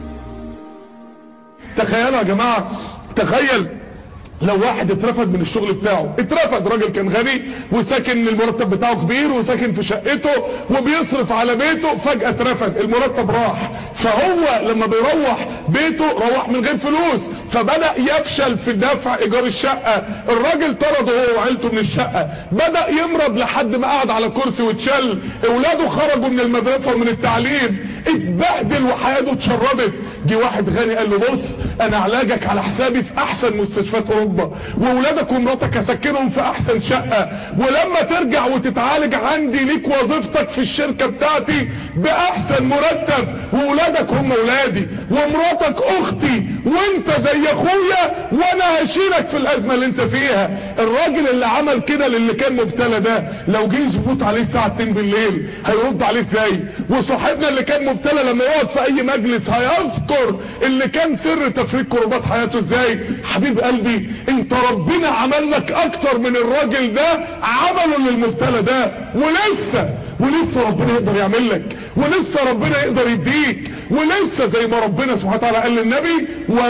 تخيلوا يا جماعة تخيل لو واحد اترفد من الشغل بتاعه اترفد راجل كان غني وساكن المرتب بتاعه كبير وساكن في شقته وبيصرف على بيته فجأة اترفد المرتب راح فهو لما بيروح بيته روح من غير فلوس فبدأ يفشل في دفع ايجار الشقة الراجل طرده هو وعيلته من الشقة بدأ يمرض لحد ما قعد على كرسي واتشل اولاده خرجوا من المدرسة ومن التعليم اتبهدل وحياته اتشردت جه واحد غني قال له بص انا علاجك على حسابي في احسن مستشفيات اوروبا واولادك ومراتك اسكنهم في احسن شقة ولما ترجع وتتعالج عندي ليك وظيفتك في الشركة بتاعتي باحسن مرتب واولادك هم اولادي ومراتك اختي وانت زي اخويا وانا هشيلك في الازمة اللي انت فيها الراجل اللي عمل كده للي كان مبتلى ده لو جه يظبط عليه الساعة 2 بالليل هيرد عليه ازاي وصاحبنا اللي كان مبتلى لما يقعد في اي مجلس هيذكر اللي كان سر تفريق كربات حياته ازاي حبيب قلبي انت ربنا عمل لك اكتر من الراجل ده عمله للمبتلى ده ولسه ولسه ربنا يقدر يعمل لك ولسه ربنا يقدر يديك ولسه زي ما ربنا سبحانه وتعالى قال للنبي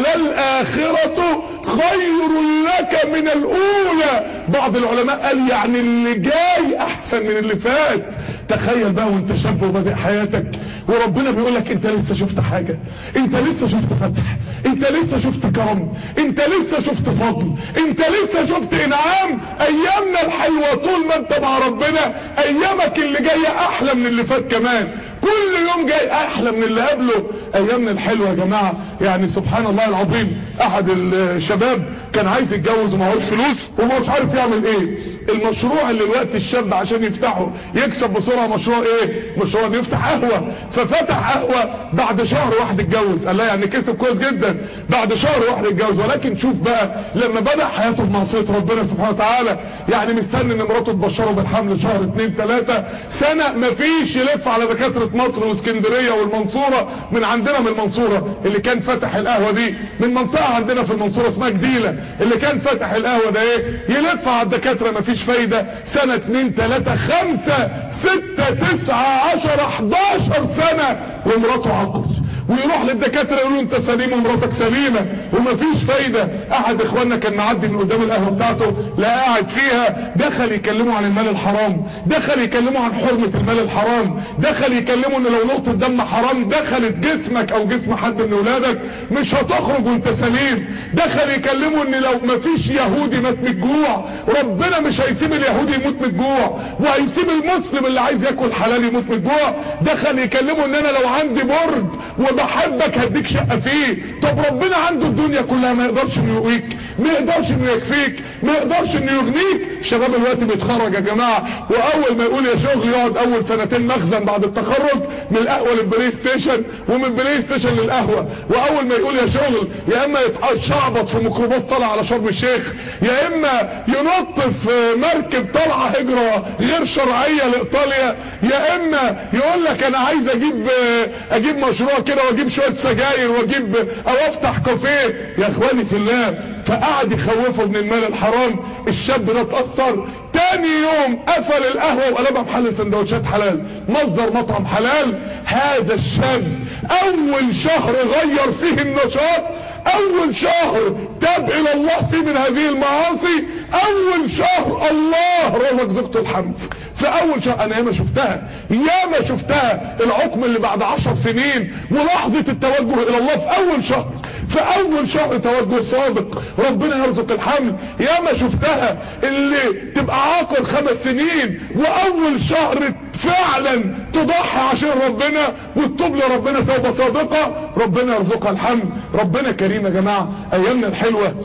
وللآخرة خير لك من الأولى بعض العلماء قال يعني اللي جاي أحسن من اللي فات تخيل بقى وانت شاب وبادئ حياتك وربنا بيقول لك انت لسه شفت حاجة انت لسه شفت فتح انت لسه شفت كرم انت لسه شفت فضل انت لسه شفت انعام ايامنا الحلوة طول ما انت مع ربنا ايامك اللي جاية احلى من اللي فات كمان كل يوم جاي احلى من اللي قبله ايامنا الحلوة يا جماعة يعني سبحان الله العظيم احد الشباب كان عايز يتجوز ومعهوش فلوس ومش عارف يعمل ايه المشروع اللي الوقت الشاب عشان يفتحه يكسب بسرعة مشروع ايه مشروع انه يفتح قهوة ففتح قهوة بعد شهر واحد اتجوز قال لا يعني كسب كويس جدا بعد شهر واحد اتجوز ولكن شوف بقى لما بدأ حياته بمعصية ربنا سبحانه وتعالى يعني مستني ان مراته تبشره بالحمل شهر اتنين تلاتة سنة مفيش يلف على دكاترة مصر واسكندرية والمنصورة من عندنا من المنصورة اللي كان فتح القهوة دي من منطقة عندنا في المنصورة اسمها جديلة اللي كان فتح القهوة ده ايه يلف على الدكاترة مفيش فايدة سنة اتنين تلاتة خمسة ستة تسعة عشر احداشر سنة ومراته عقر ويروح للدكاترة يقولوا انت سليم ومراتك سليمة ومفيش فايدة احد اخواننا كان معدي من قدام القهوة بتاعته لا قاعد فيها دخل يكلمه عن المال الحرام دخل يكلمه عن حرمة المال الحرام دخل يكلمه ان لو نقطة دم حرام دخلت جسمك او جسم حد من اولادك مش هتخرج وانت سليم دخل يكلمه ان لو مفيش يهودي مات من الجوع ربنا مش هيسيب اليهودي يموت من الجوع وهيسيب المسلم اللي عايز ياكل حلال يموت من الجوع دخل يكلمه ان انا لو عندي برج وبحبك هديك شقة فيه طب ربنا عنده الدنيا كلها ما يقدرش انه يقويك ما يقدرش انه يكفيك ما يقدرش انه يغنيك شباب الوقت بيتخرج يا جماعة واول ما يقول يا شغل يقعد اول سنتين مخزن بعد التخرج من القهوة للبلاي ستيشن ومن البلاي ستيشن للقهوة واول ما يقول يا شغل يا اما يتشعبط في ميكروباص طالع على شرم الشيخ يا اما ينط في مركب طالعة هجرة غير شرعية لايطاليا يا اما يقول لك انا عايز اجيب اجيب مشروع كده واجيب شوية سجاير واجيب او افتح كافيه يا اخواني في الله فقعد يخوفه من المال الحرام الشاب ده اتأثر تاني يوم قفل القهوة وقلبها محل سندوتشات حلال مصدر مطعم حلال هذا الشاب اول شهر غير فيه النشاط اول شهر تاب الى الله فيه من هذه المعاصي اول شهر الله رزق زوجته الحمد في اول شهر انا ياما شفتها ياما شفتها العقم اللي بعد عشر سنين ولحظة التوجه الى الله في اول شهر في اول شهر توجه صادق ربنا يرزق الحمل ياما شفتها اللي تبقى عاقل خمس سنين واول شهر فعلا تضحي عشان ربنا وتتوب لربنا توبة صادقة ربنا يرزقها الحمل ربنا كريم يا جماعة ايامنا الحلوة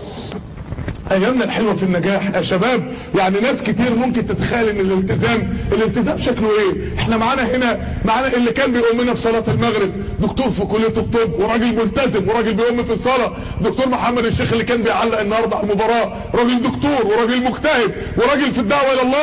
ايامنا الحلوة في النجاح يا شباب يعني ناس كتير ممكن تتخيل ان الالتزام الالتزام شكله ايه احنا معانا هنا معانا اللي كان بيقوم لنا في صلاة المغرب دكتور في كلية الطب وراجل ملتزم وراجل بيقوم في الصلاة دكتور محمد الشيخ اللي كان بيعلق النهاردة على المباراة راجل دكتور وراجل مجتهد وراجل في الدعوة الى الله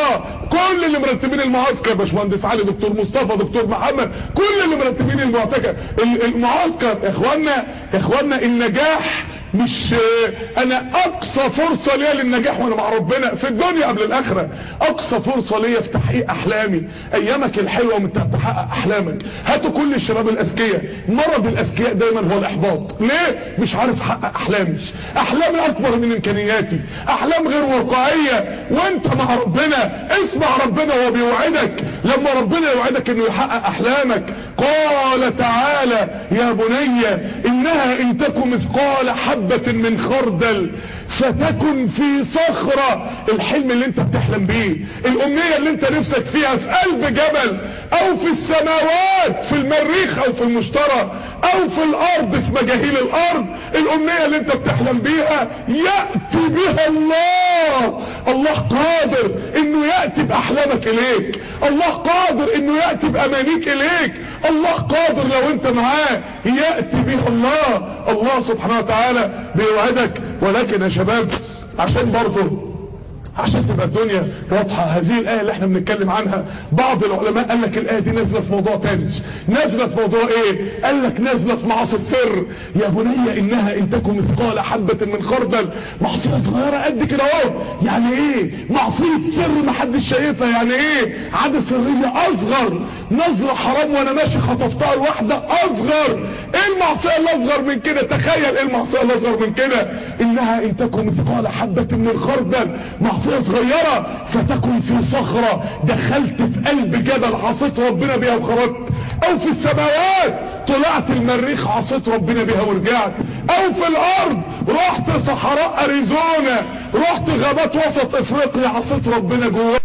كل اللي مرتبين المعسكر باشمهندس علي دكتور مصطفى دكتور محمد كل اللي مرتبين المعتكف المعسكر يا اخوانا يا اخوانا النجاح مش انا اقصى فرصة ليا للنجاح وانا مع ربنا في الدنيا قبل الاخرة اقصى فرصة ليا في تحقيق احلامي ايامك الحلوة وانت بتحقق احلامك هاتوا كل الشباب الاذكياء مرض الاذكياء دايما هو الاحباط ليه مش عارف احقق احلامي احلامي اكبر من امكانياتي احلام غير واقعية وانت مع ربنا اسمع ربنا وهو بيوعدك لما ربنا يوعدك انه يحقق احلامك قال تعالى يا بني انها ان تكن مثقال حبة من خردل فتكن في صخرة الحلم اللي انت بتحلم بيه الامنية اللي انت نفسك فيها في قلب جبل او في السماوات في المريخ او في المشترى او في الارض في مجاهيل الارض الامنية اللي انت بتحلم بيها يأتي بها الله الله قادر انه يأتي باحلامك اليك الله قادر انه يأتي بامانيك اليك الله قادر لو انت معاه يأتي بها الله الله سبحانه وتعالى بيوعدك ولكن يا شباب عشان برضه عشان تبقى الدنيا واضحة هذه الآية اللي احنا بنتكلم عنها بعض العلماء قال لك الآية دي نازلة في موضوع تاني نازلة في موضوع ايه قال لك نازلة في معاصي السر يا بني انها ان تكن مثقال حبة من خردل معصية صغيرة قد كده اهو يعني ايه معصية سر محدش شايفها يعني ايه عادة سرية اصغر نظرة حرام وانا ماشي خطفتها الواحدة اصغر ايه المعصية الاصغر من كده تخيل ايه المعصية الاصغر من كده انها ان تكن مثقال حبة من خردل معصية صغيرة فتكن في صخرة دخلت في قلب جبل عصيت ربنا بيها وخرجت او في السماوات طلعت المريخ عصيت ربنا بيها ورجعت او في الارض رحت صحراء اريزونا رحت غابات وسط افريقيا عصيت ربنا جوه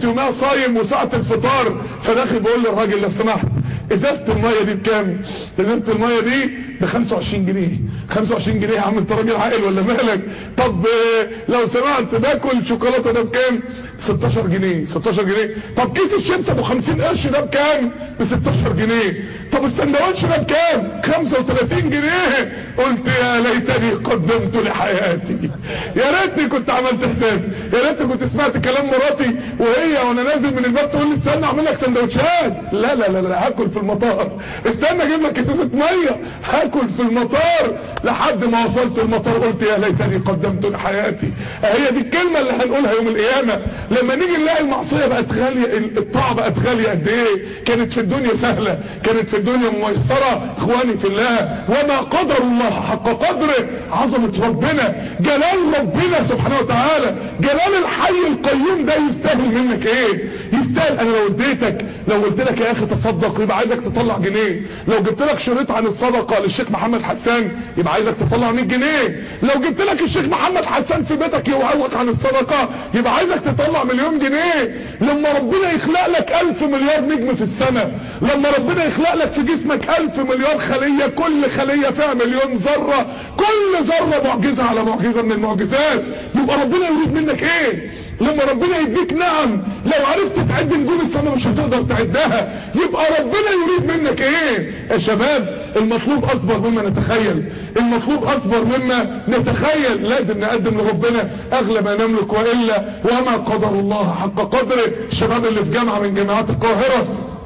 يومها صايم وساعة الفطار فداخل بقول للراجل لو سمحت ازازة المية دي بكام ازازة المية دي ب 25 جنيه 25 جنيه يا عم انت راجل عاقل ولا مالك طب آه، لو سمحت باكل شوكولاتة ده بكام 16 جنيه 16 جنيه طب كيس الشيبس ابو 50 قرش ده بكام ب 16 جنيه طب السندوتش ده بكام 35 جنيه قلت يا ليتني قدمت لحياتي يا ريتني كنت عملت حساب يا ريتني كنت سمعت كلام مراتي وهي وانا نازل من الباب تقول لي استنى اعمل لك سندوتشات لا لا لا لا هاكل في المطار استنى اجيب لك ازازه ميه هاكل في المطار لحد ما وصلت المطار قلت يا ليتني قدمت لحياتي هي دي الكلمه اللي هنقولها يوم القيامه لما نيجي نلاقي المعصيه بقت غاليه الطاعه بقت غاليه قد ايه كانت في الدنيا سهله كانت في الدنيا ميسره اخواني في الله وما قدر الله حق قدره عظمه ربنا جلال ربنا سبحانه وتعالى جلال الحي القيوم ده يستاهل منك ايه يستاهل انا لو اديتك لو قلت لك يا اخي تصدق يبقى عايزك تطلع جنيه لو جبت لك شريط عن الصدقه للشيخ محمد حسان يبقى عايزك تطلع 100 جنيه لو جبت لك الشيخ محمد حسان في بيتك يوعظك عن الصدقه يبقى عايزك تطلع مليون جنيه لما ربنا يخلق لك ألف مليار نجم في السنه لما ربنا يخلق لك في جسمك ألف مليار خليه كل خليه فيها مليون ذره كل ذره معجزه على معجزه من المعجزات يبقى ربنا يريد منك ايه لما ربنا يديك نعم لو عرفت تعد نجوم السماء مش هتقدر تعدها يبقى ربنا يريد منك ايه يا شباب المطلوب اكبر مما نتخيل المطلوب اكبر مما نتخيل لازم نقدم لربنا اغلى ما نملك والا وما قدر الله حق قدره الشباب اللي في جامعة من جامعات القاهرة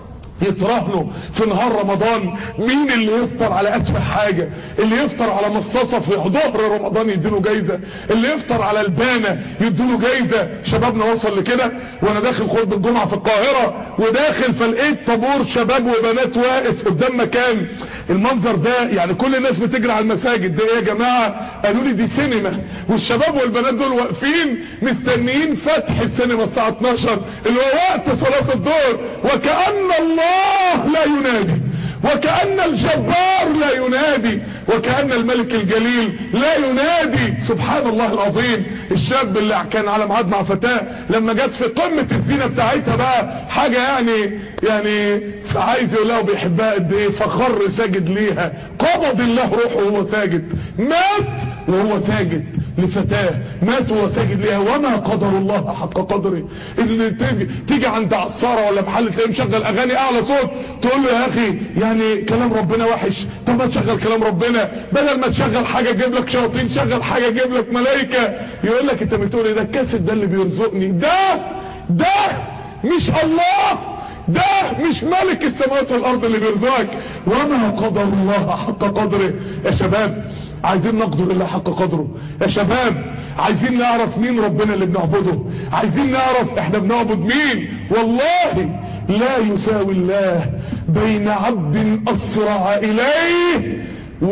يتراهنوا في نهار رمضان مين اللي يفطر على اتفه حاجة اللي يفطر على مصاصة في ظهر رمضان يديله جايزة اللي يفطر على البانة يديله جايزة شبابنا وصل لكده وانا داخل خطبة الجمعة في القاهرة وداخل فلقيت طابور شباب وبنات واقف قدام مكان المنظر ده يعني كل الناس بتجري على المساجد ده ايه يا جماعة قالوا لي دي سينما والشباب والبنات دول واقفين مستنيين فتح السينما الساعة 12 اللي هو وقت صلاة الظهر وكأن الله الله لا ينادي وكأن الجبار لا ينادي وكأن الملك الجليل لا ينادي سبحان الله العظيم الشاب اللي كان على ميعاد مع فتاة لما جت في قمة الزينة بتاعتها بقى حاجة يعني يعني عايز يقول لها بيحبها قد ايه فخر ساجد ليها قبض الله روحه وهو ساجد مات وهو ساجد لفتاة مات وهو ساجد ليها وما قدر الله حق قدره اللي تيجي, تيجي عند عصارة ولا محل تلاقيه مشغل اغاني اعلى صوت تقول له يا اخي يعني كلام ربنا وحش طب ما تشغل كلام ربنا بدل ما تشغل حاجة تجيب لك شياطين شغل حاجة تجيب لك ملائكة يقول لك انت بتقول ايه ده الكاسيت ده اللي بيرزقني ده ده مش الله ده مش ملك السماوات والارض اللي بيرزقك وما قدر الله حق قدره يا شباب عايزين نقدر الله حق قدره يا شباب عايزين نعرف مين ربنا اللي بنعبده عايزين نعرف احنا بنعبد مين والله لا يساوي الله بين عبد اسرع اليه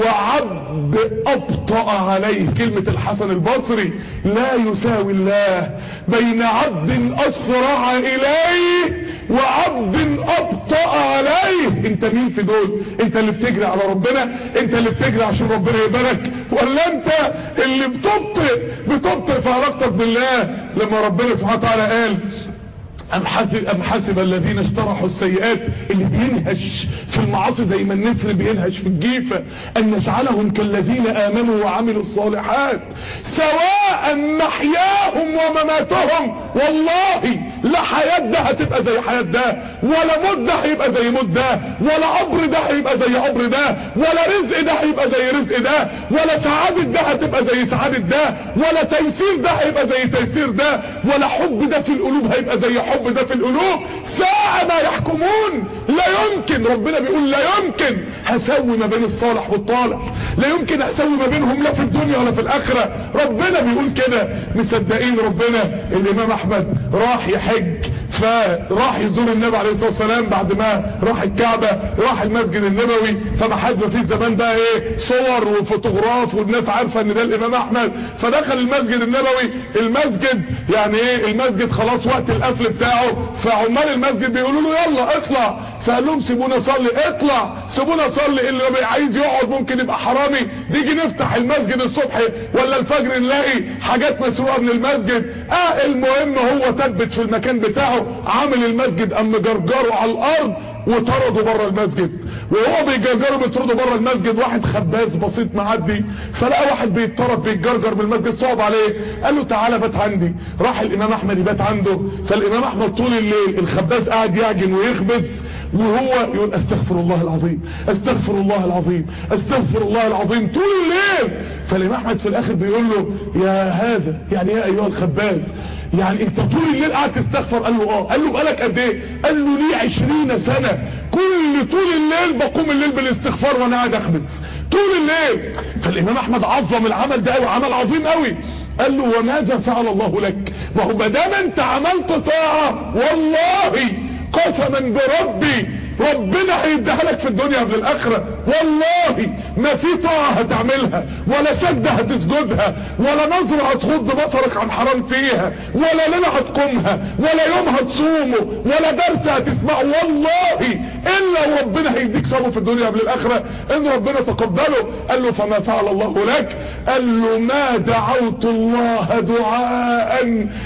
وعبد ابطأ عليه كلمة الحسن البصري لا يساوي الله بين عبد اسرع اليه وعبد ابطأ عليه انت مين في دول انت اللي بتجري على ربنا انت اللي بتجري عشان ربنا يبارك ولا انت اللي بتبطئ بتبطئ في علاقتك بالله لما ربنا سبحانه وتعالى قال أم حسب, أم حسب الذين اشترحوا السيئات اللي بينهش في المعاصي زي ما النسر بينهش في الجيفة أن نجعلهم كالذين آمنوا وعملوا الصالحات سواء محياهم ومماتهم والله لا حياة ده هتبقى زي حياة ده ولا موت ده هيبقى زي موت ده ولا عبر ده هيبقى زي عبر ده ولا رزق ده هيبقى زي رزق ده ولا سعادة ده هتبقى زي سعادة ده ولا تيسير ده هيبقى زي تيسير ده ولا حب ده في القلوب هيبقى زي حب الحب ده في القلوب ساعة ما يحكمون لا يمكن ربنا بيقول لا يمكن هسوي ما بين الصالح والطالح لا يمكن هسوي ما بينهم لا في الدنيا ولا في الاخرة ربنا بيقول كده مصدقين ربنا الامام احمد راح يحج فراح يزور النبي عليه الصلاة والسلام بعد ما راح الكعبة راح المسجد النبوي فما حد ما فيش زمان بقى ايه صور وفوتوغراف والناس عارفة ان ده الامام احمد فدخل المسجد النبوي المسجد يعني ايه المسجد خلاص وقت القفل بتاعه فعمال المسجد بيقولوا له يلا اطلع فقال لهم سيبونا صلي اطلع سيبونا صلي اللي عايز يقعد ممكن يبقى حرامي نيجي نفتح المسجد الصبح ولا الفجر نلاقي حاجات مسروقه من المسجد اه المهم هو ثبت في المكان بتاعه عامل المسجد ام جرجره على الارض وطردوا بره المسجد وهو بيجرجروا بيطردوا بره المسجد واحد خباز بسيط معدي فلقى واحد بيتطرد بيتجرجر من المسجد صعب عليه قال له تعالى بات عندي راح الامام احمد يبات عنده فالامام احمد طول الليل الخباز قاعد يعجن ويخبز وهو يقول استغفر الله العظيم استغفر الله العظيم استغفر الله العظيم طول الليل فالامام احمد في الاخر بيقول له يا هذا يعني يا ايها الخباز يعني انت طول الليل قاعد تستغفر قال له اه قال له بقالك قد ايه قال له ليه عشرين سنة كل طول الليل بقوم الليل بالاستغفار وانا قاعد اخبز طول الليل فالامام احمد عظم العمل ده قوي عمل عظيم قوي قال له وماذا فعل الله لك ما هو ما دام انت عملت طاعة والله قسما بربي ربنا هيديها لك في الدنيا قبل الاخره والله ما في طاعه هتعملها ولا سجده هتسجدها ولا نظره هتغض بصرك عن حرام فيها ولا ليله هتقومها ولا يوم هتصومه ولا درس هتسمعه والله الا وربنا هيديك ثوابه في الدنيا قبل الاخره ان ربنا تقبله قال له فما فعل الله لك قال له ما دعوت الله دعاء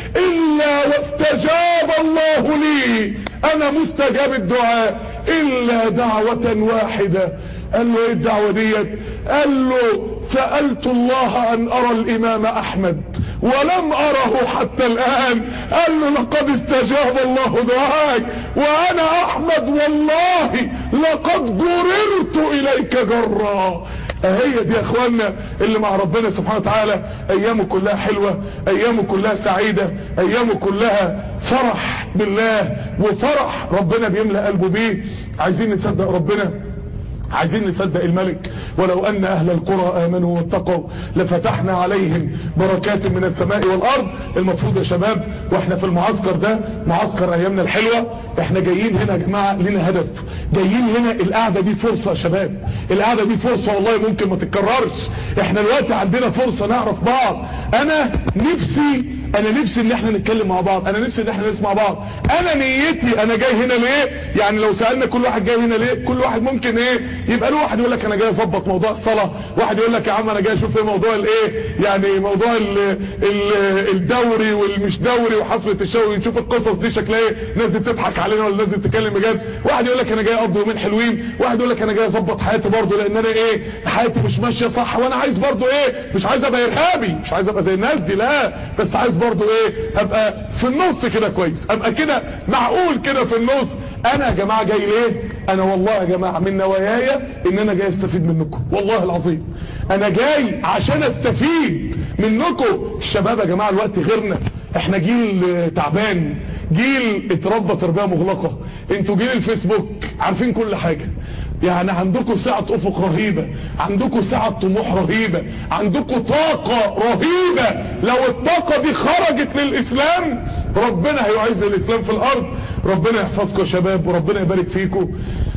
الا واستجاب الله لي انا مستجاب الدعاء الا دعوة واحدة قال له ايه الدعوة ديت قال له سألت الله ان ارى الامام احمد ولم اره حتى الان قال له لقد استجاب الله دعاك وانا احمد والله لقد جررت اليك جرا هي دي يا اخوانا اللي مع ربنا سبحانه وتعالى ايامه كلها حلوة ايامه كلها سعيدة ايامه كلها فرح بالله وفرح ربنا بيملأ قلبه بيه عايزين نصدق ربنا عايزين نصدق الملك ولو ان اهل القرى امنوا واتقوا لفتحنا عليهم بركات من السماء والارض المفروض يا شباب واحنا في المعسكر ده معسكر ايامنا الحلوة احنا جايين هنا يا جماعة لنا هدف جايين هنا القعدة دي فرصة يا شباب القعدة دي فرصة والله ممكن ما تتكررش احنا دلوقتي عندنا فرصة نعرف بعض انا نفسي انا نفسي ان احنا نتكلم مع بعض انا نفسي ان احنا نسمع بعض انا نيتي انا جاي هنا ليه يعني لو سألنا كل واحد جاي هنا ليه كل واحد ممكن ايه يبقى له واحد يقول لك انا جاي اظبط موضوع الصلاة واحد يقول لك يا عم انا جاي اشوف ايه موضوع الايه يعني موضوع ال ال الدوري والمش دوري وحفلة الشوي نشوف القصص دي شكلها ايه ناس تضحك علينا ولا ناس تتكلم بجد واحد يقول لك انا جاي اقضي يومين حلوين واحد يقول لك انا جاي اظبط حياتي برضه لان انا ايه حياتي مش ماشيه صح وانا عايز برضه ايه مش عايز ابقى ارهابي مش عايز ابقى زي الناس دي لا بس عايز برضه ايه ابقى في النص كده كويس ابقى كده معقول كده في النص انا يا جماعة جاي ليه انا والله يا جماعة من نواياي ان انا جاي استفيد منكم والله العظيم انا جاي عشان استفيد منكم الشباب يا جماعة الوقت غيرنا احنا جيل تعبان جيل اتربى تربية مغلقة انتوا جيل الفيسبوك عارفين كل حاجة يعني عندكم سعة افق رهيبة عندكم سعة طموح رهيبة عندكم طاقة رهيبة لو الطاقة دي خرجت للاسلام ربنا هيعز الاسلام في الارض ربنا يحفظكم يا شباب وربنا يبارك فيكم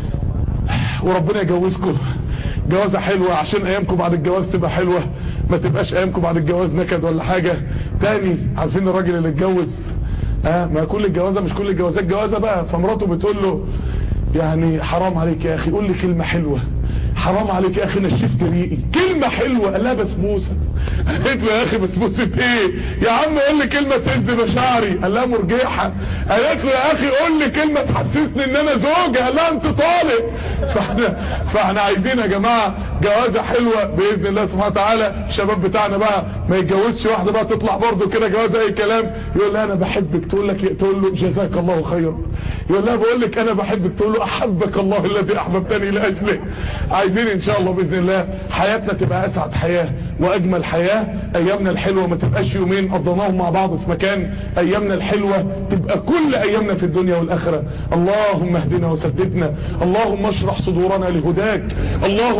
وربنا يجوزكم جوازة حلوة عشان ايامكم بعد الجواز تبقى حلوة ما تبقاش ايامكم بعد الجواز نكد ولا حاجة تاني عارفين الراجل اللي اتجوز اه ما كل الجوازة مش كل الجوازات جوازة بقى فمراته بتقول له يعني حرام عليك يا اخي قول لي كلمة حلوة حرام عليك يا اخي نشفت ريقي كلمة حلوة قال لها بسبوسة قالت له يا اخي بسبوسة ايه يا عم قول لي كلمة تهز مشاعري قال لها مرجحة قالت له يا اخي قول لي كلمة تحسسني ان انا زوجة قال لها انت طالق فاحنا, فاحنا عايزين يا جماعة جوازة حلوة باذن الله سبحانه وتعالى الشباب بتاعنا بقى ما يتجوزش واحدة بقى تطلع برضه كده جوازة اي كلام يقول لها انا بحبك تقول لك تقول له جزاك الله خيرا يقول لها بقول لك انا بحبك تقول له احبك الله الذي احببتني لاجله عايزين ان شاء الله باذن الله حياتنا تبقى اسعد حياة واجمل حياة ايامنا الحلوة ما تبقاش يومين قضيناهم مع بعض في مكان ايامنا الحلوة تبقى كل ايامنا في الدنيا والاخرة اللهم اهدنا وسددنا اللهم اشرح صدورنا لهداك اللهم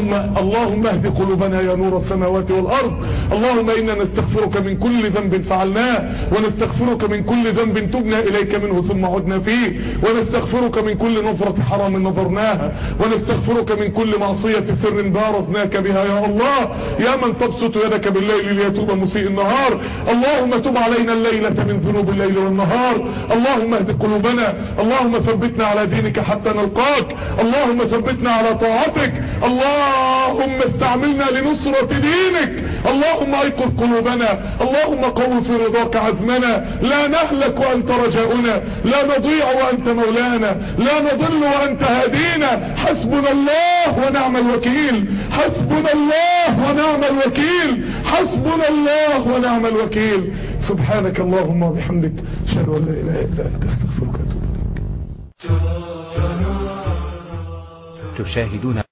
اللهم اهد قلوبنا يا نور السماوات والأرض اللهم إنا نستغفرك من كل ذنب فعلناه ونستغفرك من كل ذنب تبنا إليك منه ثم عدنا فيه ونستغفرك من كل نظرة حرام نظرناها ونستغفرك من كل معصية سر بارزناك بها يا الله يا من تبسط يدك بالليل ليتوب مسيء النهار اللهم تب علينا الليلة من ذنوب الليل والنهار اللهم اهد قلوبنا اللهم ثبتنا على دينك حتى نلقاك اللهم ثبتنا على طاعتك اللهم استعملنا لنصرة دينك اللهم ايقظ قلوبنا اللهم قو في رضاك عزمنا لا نهلك وانت رجاؤنا لا نضيع وانت مولانا لا نضل وانت هادينا حسبنا الله ونعم الوكيل حسبنا الله ونعم الوكيل حسبنا الله ونعم الوكيل سبحانك اللهم وبحمدك اشهد ان لا اله الا انت استغفرك واتوب اليك تشاهدون